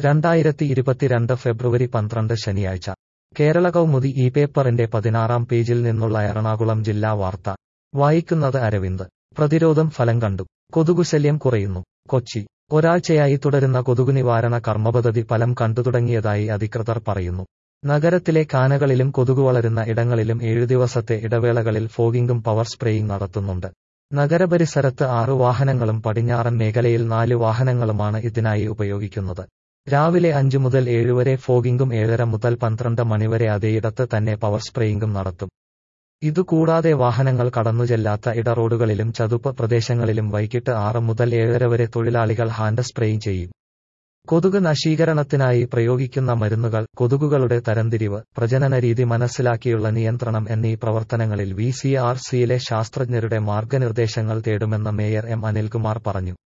രണ്ടായിരത്തി ഇരുപത്തിരണ്ട് ഫെബ്രുവരി പന്ത്രണ്ട് ശനിയാഴ്ച കേരള കൗമുദി ഈ പേപ്പറിന്റെ പതിനാറാം പേജിൽ നിന്നുള്ള എറണാകുളം ജില്ലാ വാർത്ത വായിക്കുന്നത് അരവിന്ദ് പ്രതിരോധം ഫലം കണ്ടു കൊതുകുശല്യം കുറയുന്നു കൊച്ചി ഒരാഴ്ചയായി തുടരുന്ന കൊതുകു നിവാരണ കർമ്മപദ്ധതി ഫലം കണ്ടുതുടങ്ങിയതായി അധികൃതർ പറയുന്നു നഗരത്തിലെ കാനകളിലും കൊതുകു വളരുന്ന ഇടങ്ങളിലും ഏഴു ദിവസത്തെ ഇടവേളകളിൽ ഫോഗിംഗും പവർ സ്പ്രേയും നടത്തുന്നുണ്ട് നഗരപരിസരത്ത് ആറു വാഹനങ്ങളും പടിഞ്ഞാറൻ മേഖലയിൽ നാല് വാഹനങ്ങളുമാണ് ഇതിനായി ഉപയോഗിക്കുന്നത് രാവിലെ അഞ്ചു മുതൽ ഏഴ് വരെ ഫോഗിംഗും ഏഴര മുതൽ പന്ത്രണ്ട് മണിവരെ അതേയിടത്ത് തന്നെ പവർ സ്പ്രേയിംഗും നടത്തും ഇതുകൂടാതെ വാഹനങ്ങൾ കടന്നുചെല്ലാത്ത ഇടറോഡുകളിലും ചതുപ്പ് പ്രദേശങ്ങളിലും വൈകിട്ട് ആറ് മുതൽ ഏഴര വരെ തൊഴിലാളികൾ ഹാൻഡ് സ്പ്രേയിങ് ചെയ്യും കൊതുക് നശീകരണത്തിനായി പ്രയോഗിക്കുന്ന മരുന്നുകൾ കൊതുകുകളുടെ തരംതിരിവ് പ്രജനന രീതി മനസ്സിലാക്കിയുള്ള നിയന്ത്രണം എന്നീ പ്രവർത്തനങ്ങളിൽ വി സി ആർ സിയിലെ ശാസ്ത്രജ്ഞരുടെ മാർഗനിർദ്ദേശങ്ങൾ തേടുമെന്ന് മേയർ എം അനിൽകുമാർ പറഞ്ഞു